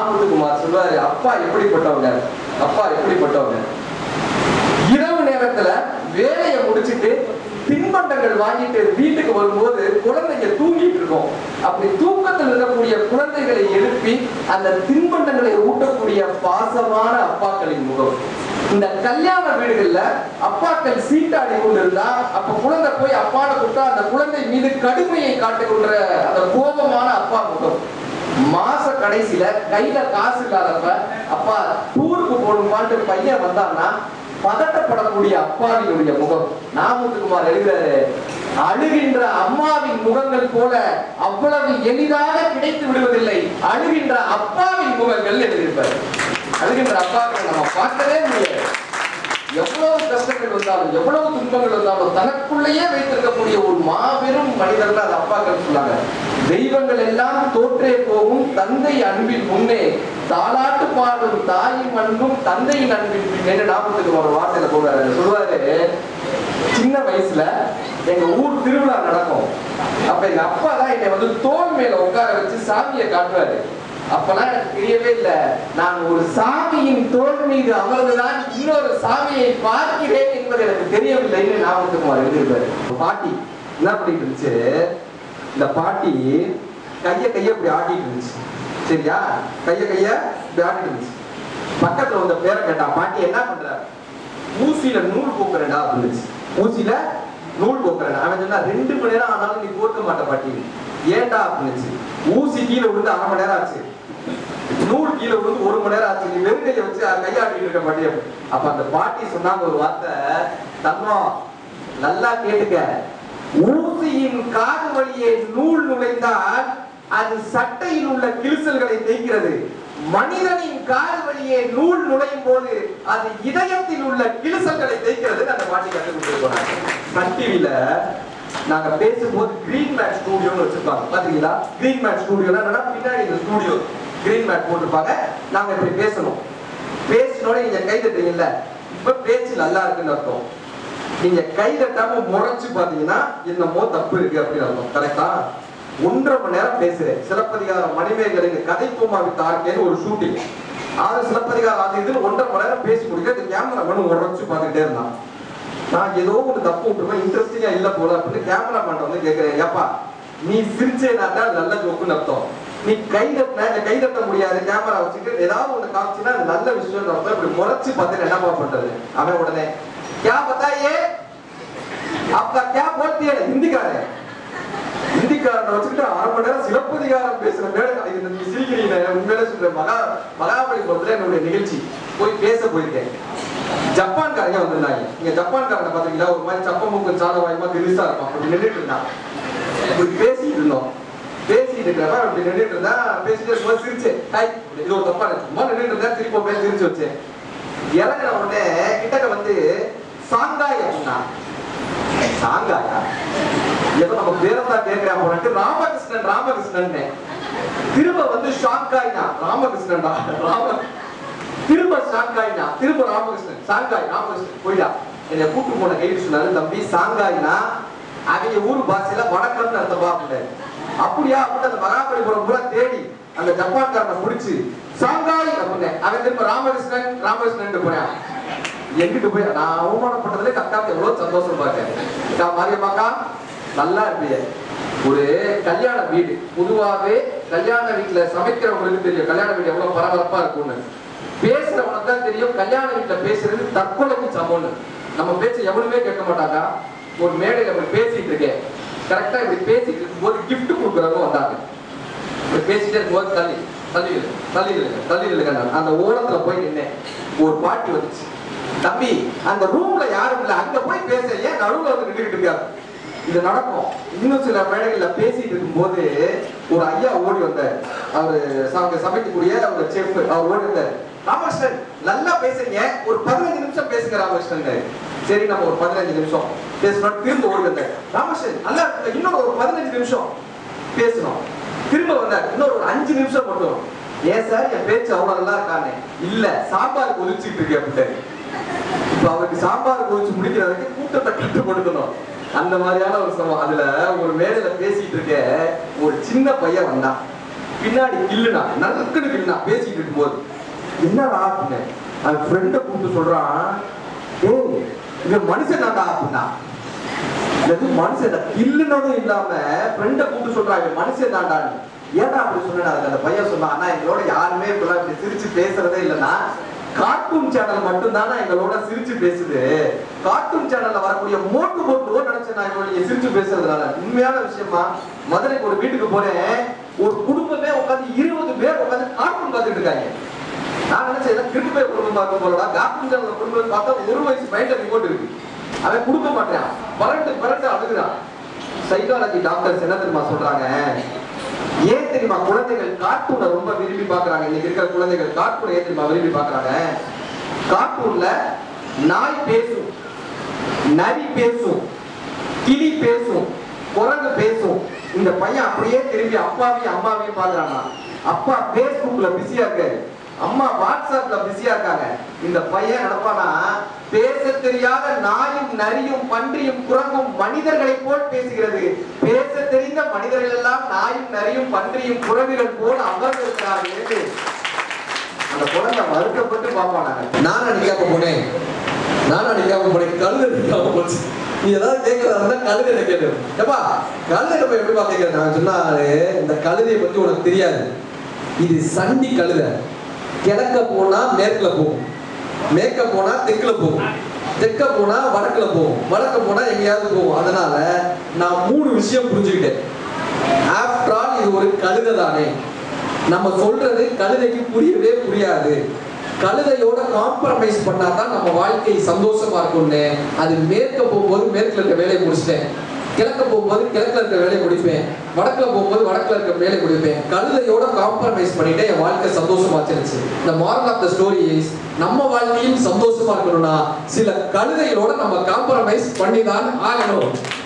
நாமத்துக்குமார் சொல்லுவாரு அப்பா எப்படிப்பட்டவங்க அப்பா எப்படிப்பட்டவங்க இரவு நேரத்துல வேலையை முடிச்சிட்டு தின்பண்டங்கள் வாங்கிட்டு வீட்டுக்கு வரும்போது குழந்தைங்க தூங்கிட்டு இருக்கும் அப்படி தூக்கத்தில் இருக்கக்கூடிய குழந்தைகளை எழுப்பி அந்த தின்பண்டங்களை ஊட்டக்கூடிய பாசமான அப்பாக்களின் முகம் இந்த கல்யாண வீடுகள்ல அப்பாக்கள் சீட்டாடி கொண்டிருந்தா அப்ப குழந்தை போய் அப்பாட கூட்டா அந்த குழந்தை மீது கடுமையை காட்டுகின்ற அந்த கோபமான அப்பா முகம் மாச கடைசியில கையில காசு இல்லாதப்ப அப்பா டூருக்கு போகணுமான்ட்டு பையன் வந்தான்னா பதட்டப்படக்கூடிய அப்பாவினுடைய முகம் நாமத்துக்குமார் எழுதுறாரு அழுகின்ற அம்மாவின் முகங்கள் போல அவ்வளவு எளிதாக கிடைத்து விடுவதில்லை அழுகின்ற அப்பாவின் முகங்கள் எழுதியிருப்பார் அழுகின்ற அப்பாக்களை நம்ம பார்க்கவே முடியாது எவ்வளவு கஷ்டங்கள் வந்தாலும் எவ்வளவு துன்பங்கள் வந்தாலும் தனக்குள்ளேயே வைத்திருக்கக்கூடிய ஒரு மாபெரும் மனிதர் தான் அந்த அப்பாக்கள் சொன்னாங்க தெய்வங்கள் எல்லாம் தோற்றே போகும் தந்தை அன்பின் முன்னே தாலாட்டு பாடும் தாயின் அன்பும் தந்தையின் அன்பின் பின்னே நாற்பத்துக்கு ஒரு வார்த்தையில போவாரு சொல்லுவாரு சின்ன வயசுல எங்க ஊர் திருவிழா நடக்கும் அப்ப எங்க அப்பா தான் என்னை வந்து தோல் மேல உட்கார வச்சு சாமியை காட்டுவாரு அப்பெல்லாம் எனக்கு தெரியவே இல்லை நான் ஒரு சாமியின் தோல் மீது அமர்ந்துதான் இன்னொரு சாமியை பார்க்கிறேன் என்பது எனக்கு தெரியவில்லைன்னு நாமத்துக்குமார் எழுதியிருப்பாரு பாட்டி என்ன பண்ணிட்டு இருந்துச்சு இந்த பாட்டி கைய கைய இப்படி ஆட்டிட்டு இருந்துச்சு சரியா கைய கைய இப்படி ஆட்டிட்டு இருந்துச்சு பக்கத்துல வந்த பேரை கேட்டா பாட்டி என்ன பண்ற ஊசியில நூல் கோக்குறேன்டா அப்படின்னுச்சு ஊசியில நூல் கோக்குறேன் அவன் சொன்னா ரெண்டு மணி நேரம் ஆனாலும் நீ கோர்க்க மாட்ட பாட்டி ஏன்டா அப்படின்னுச்சு ஊசி கீழே விழுந்து அரை மணி நேரம் ஆச்சு நூல் கீழே விழுந்து ஒரு மணி நேரம் ஆச்சு நீ வெறும் கையை வச்சு கையாட்டிட்டு இருக்க பாட்டி அப்படி. அப்ப அந்த பாட்டி சொன்னாங்க ஒரு வார்த்தை தங்கம் நல்லா கேட்டுக்க ஊசியின் காது வழியே நூல் நுழைந்தால் அது சட்டையில் உள்ள கிழிசல்களை தேய்க்கிறது மனிதனின் காது வழியே நூல் நுழையும் போது அது இதயத்தில் உள்ள கிழிசல்களை தேய்க்கிறது அந்த பாட்டி கற்றுக் கொடுத்து போனாங்க சன் டிவில நாங்க பேசும்போது கிரீன் மேட் ஸ்டூடியோன்னு வச்சிருப்பாங்க பாத்தீங்களா கிரீன் மேட் ஸ்டூடியோனா என்னன்னா பின்னாடி இந்த ஸ்டூடியோ கிரீன் மேட் போட்டிருப்பாங்க நாங்க இப்படி பேசணும் பேசினோட நீங்க கை தட்டுறீங்கல்ல இப்ப பேச்சு நல்லா இருக்குன்னு அர்த்தம் நீங்க கை தட்டாம முறைச்சு பாத்தீங்கன்னா என்னமோ தப்பு இருக்கு அப்படின்னு அர்த்தம் கரெக்டா ஒன்றரை மணி நேரம் பேசுறேன் சிலப்பதிகாரம் மணிமேகலைங்க கதை பூமாவி தாக்கேன்னு ஒரு ஷூட்டிங் ஆறு சிலப்பதிகாரம் அது இதுன்னு ஒன்றரை மணி நேரம் பேசி முடிக்க இந்த கேமரா மனு உரைச்சு பார்த்துக்கிட்டே இருந்தான் நான் ஏதோ ஒன்று தப்பு விட்டுருவேன் இன்ட்ரெஸ்டிங்கா இல்ல போல அப்படின்னு கேமரா மேன் வந்து கேட்கிறேன் ஏப்பா நீ சிரிச்சேனாட்டா நல்ல ஜோக்குன்னு அர்த்தம் நீ கை தட்டின இந்த கை தட்ட முடியாது கேமரா வச்சுட்டு ஏதாவது ஒண்ணு காமிச்சுன்னா அது நல்ல விஷயம் அர்த்தம் இப்படி முறைச்சு பார்த்து என்னப்பா பண்றது அவன் உடனே क्या बताइए आपका क्या बोलती है हिंदीக்காரன் ஹிந்திக்காரனை வச்சுக்கிட்டு அரை மணி நேரம் சிலப்பதிகாரம் பேசுற மேடை இது நீங்க சிரிக்கிறீங்க உண்மையில சொல்றேன் மகா மகாபலிபுரத்துல என்னுடைய நிகழ்ச்சி போய் பேச போயிருக்கேன் ஜப்பான்காரங்க வந்திருந்தாங்க இங்க ஜப்பான்காரங்க பாத்தீங்களா ஒரு மாதிரி சப்ப மூக்கு சாத வாய்மா பெருசா இருக்கும் அப்படி நின்றுட்டு இருந்தான் இப்படி பேசிட்டு இருந்தோம் பேசிட்டு இருக்கிறப்ப அப்படி நின்றுட்டு இருந்தா பேசிட்டு இருக்கும்போது சிரிச்சேன் ஹாய் இது ஒரு தப்பா இருக்கு சும்மா நின்றுட்டு இருந்தா திருப்பி போய் சிரிச்சு வச்சேன் இறங்கின உடனே கிட்டக்க வந்து சாங்காய் அப்படின்னா சாங்காயா ஏதோ நம்ம பேரந்தா கேட்கிறேன் போனட்டு ராமகிருஷ்ணன் ராமகிருஷ்ணன் திரும்ப வந்து ஷாங்காய்னா ராமகிருஷ்ணன்டா ராம திரும்ப ஷாங்காய்னா திரும்ப ராமகிருஷ்ணன் சாங்காய் ராமகிருஷ்ணன் போயிடா என்னை கூட்டு போன கைடு சொன்னாரு தம்பி சாங்காய்னா அவங்க ஊர் பாஷையில வணக்கம்னு அர்த்தமா அப்படின்னாரு அப்படியா அப்படின்னு அந்த மகாபலிபுரம் பூரா தேடி அந்த ஜப்பான்காரனை பிடிச்சு சாங்காய் அப்படின்னு அவன் திரும்ப ராமகிருஷ்ணன் ராமகிருஷ்ணன் போறேன் எங்கிட்டு போய் நான் அவமானப்பட்டதுல கக்காக்கு எவ்வளவு சந்தோஷம் பார்த்தேன் நான் மாரியம்மாக்கா நல்லா இருப்பீங்க ஒரு கல்யாண வீடு பொதுவாகவே கல்யாண வீட்டுல சமைக்கிறவங்களுக்கு தெரியும் கல்யாண வீடு எவ்வளவு பரபரப்பா இருக்கும்னு பேசுறவனுக்கு தான் தெரியும் கல்யாண வீட்டுல பேசுறது தற்கொலைக்கு சமம்னு நம்ம பேச்ச எவனுமே கேட்க மாட்டாங்க ஒரு மேடையில இப்படி பேசிட்டு இருக்கேன் கரெக்டா இப்படி பேசிட்டு இருக்கும்போது gift கொடுக்குறவங்க வந்தாங்க இப்படி பேசிட்டே இருக்கும்போது தள்ளி தள்ளி நில்லு, தள்ளி நில்லுங்க தள்ளி நில்லுங்க நான் அந்த ஓரத்துல போய் நின்னேன் ஒரு பாட்டி வந்துச்சு தம்பி அந்த ரூம்ல யாரும் இல்ல அங்க போய் பேச ஏன் நடுவுல வந்து நின்றுட்டு இருக்காரு இது நடக்கும் இன்னும் சில மேடைகள்ல பேசிட்டு இருக்கும்போது ஒரு ஐயா ஓடி வந்தார் அவரு ச- அங்க சமைக்கக்கூடிய ஒரு செஃப் அவர் ஓடி வந்தார் ராமகிருஷ்ணன் நல்லா பேசுறீங்க ஒரு பதினஞ்சு நிமிஷம் பேசுங்க ராமகிருஷ்ணன் சரி நம்ம ஒரு பதினஞ்சு நிமிஷம் பேசணும் திரும்ப ஓடி வந்தார் ராமகிருஷ்ணன் நல்லா இருக்குங்க இன்னொரு ஒரு பதினஞ்சு நிமிஷம் பேசணும் திரும்ப வந்தார் இன்னொரு ஒரு அஞ்சு நிமிஷம் மட்டும் ஏன் சார் என் பேச்சு அவ்வளவு நல்லா இருக்கானே இல்ல சாம்பார் கொதிச்சுட்டு இருக்கு அப்படின்ட்டாரு இப்ப அவருக்கு சாம்பார் கொதிச்சு முடிக்கிறதுக்கு கூட்டத்தை கட்டுப்படுத்தணும் அந்த மாதிரியான ஒரு சமம் அதுல ஒரு மேடையில பேசிட்டு இருக்க ஒரு சின்ன பையன் வந்தான் பின்னாடி கில்லுனா நறுக்குன்னு கில்லுனா பேசிட்டு இருக்கும்போது என்னடா அப்படின்னு அவன் ஃப்ரெண்டை கூப்பிட்டு சொல்றான் ஏய் இவன் மனுஷன் தான்டா அப்படின்னா இது மனுஷன் கில்லுனதும் இல்லாம ஃப்ரெண்டை கூப்பிட்டு சொல்றான் இவன் மனுஷன் தான்டான்னு ஏன்டா அப்படி சொன்னா அதுக்கு அந்த பையன் சொன்னான் அண்ணா எங்களோட யாருமே இப்பெல்லாம் இப்படி சிரிச்சு பேசுறதே இல்லைன்னா கார்ட்டூன் சேனல் மட்டும் தானே எங்களோட சிரிச்சு பேசுது கார்ட்டூன் சேனல்ல வரக்கூடிய மோட்டு போட்டு நினைச்சேன் நான் இவங்க நீங்க சிரிச்சு பேசுறதுனால உண்மையான விஷயமா மதுரைக்கு ஒரு வீட்டுக்கு போறேன் ஒரு குடும்பமே உட்காந்து இருபது பேர் உட்காந்து கார்ட்டூன் பார்த்துட்டு இருக்காங்க நான் நினைச்சேன் எல்லாம் கிரிட்டு போய் குடும்பம் பார்க்க போறடா கார்ட்டூன் சேனல் குடும்பம் பார்த்தா ஒரு வயசு பையன் ரிமோட் இருக்கு அவன் கொடுக்க மாட்டான் பரண்டு பரண்டு அழுகுறான் சைக்காலஜி டாக்டர்ஸ் என்ன தெரியுமா சொல்றாங்க ஏன் தெரியுமா குழந்தைகள் கார்ட்டூனை ரொம்ப விரும்பி பார்க்கறாங்க இன்னைக்கு இருக்கிற குழந்தைகள் கார்ட்டூனை ஏன் தெரியுமா விரும்பி பார்க்கறாங்க கார்ட்டூன்ல நாய் பேசும் நரி பேசும் கிளி பேசும் குரங்கு பேசும் இந்த பையன் அப்படியே திரும்பி அப்பாவையும் அம்மாவையும் பாக்குறானா அப்பா பேஸ்புக்ல பிஸியா இருக்காரு அம்மா வாட்ஸ்அப்ல பிஸியா இருக்காங்க இந்த பையன் நடப்பானா பேச தெரியாத நாயும் நரியும் பன்றியும் குரங்கும் மனிதர்களை போல் பேசுகிறது பேச தெரிந்த மனிதர்கள் எல்லாம் நாயும் நரியும் பன்றியும் குரங்குகள் போல் அமர்ந்திருக்கிறார்கள் என்று அந்த குழந்தை வருத்தப்பட்டு பார்ப்பானாங்க நான் அடிக்காம போனேன் நான் அடிக்காம போனேன் கழுது அடிக்காம போச்சு நீ ஏதாவது கேட்கறதா இருந்தா கழுதை என்ன கேளு ஏப்பா கழுதை நம்ம எப்படி பாத்தீங்க நான் சொன்னாரு இந்த கழுதையை பத்தி உனக்கு தெரியாது இது சண்டி கழுதை கிழக்க போனா மேற்குல போகும் மேற்க போனா தெற்குல போகும் தெற்க போனா வடக்குல போகும் வடக்க போனா எங்கேயாவது போகும் அதனால நான் மூணு விஷயம் புரிஞ்சுக்கிட்டேன் ஆஃப்டர் ஆல் இது ஒரு கழுதை தானே நம்ம சொல்றது கழுதைக்கு புரியவே புரியாது கழுதையோட காம்ப்ரமைஸ் பண்ணா தான் நம்ம வாழ்க்கை சந்தோஷமா இருக்கும்னு அது மேற்க போகும்போது மேற்குல இருக்க வேலையை முடிச்சிட்டேன் கிழக்க போகும்போது கிழக்குல இருக்க வேலையை முடிப்பேன் வடக்குல போகும்போது வடக்குல இருக்க வேலையை முடிப்பேன் கழுதையோட காம்ப்ரமைஸ் பண்ணிட்டு என் வாழ்க்கை சந்தோஷமா இருந்துச்சு இந்த moral of the story is நம்ம வாழ்க்கையும் சந்தோஷமா இருக்கணும்னா சில கழுதைகளோட நம்ம காம்ப்ரமைஸ் பண்ணி தான் ஆகணும்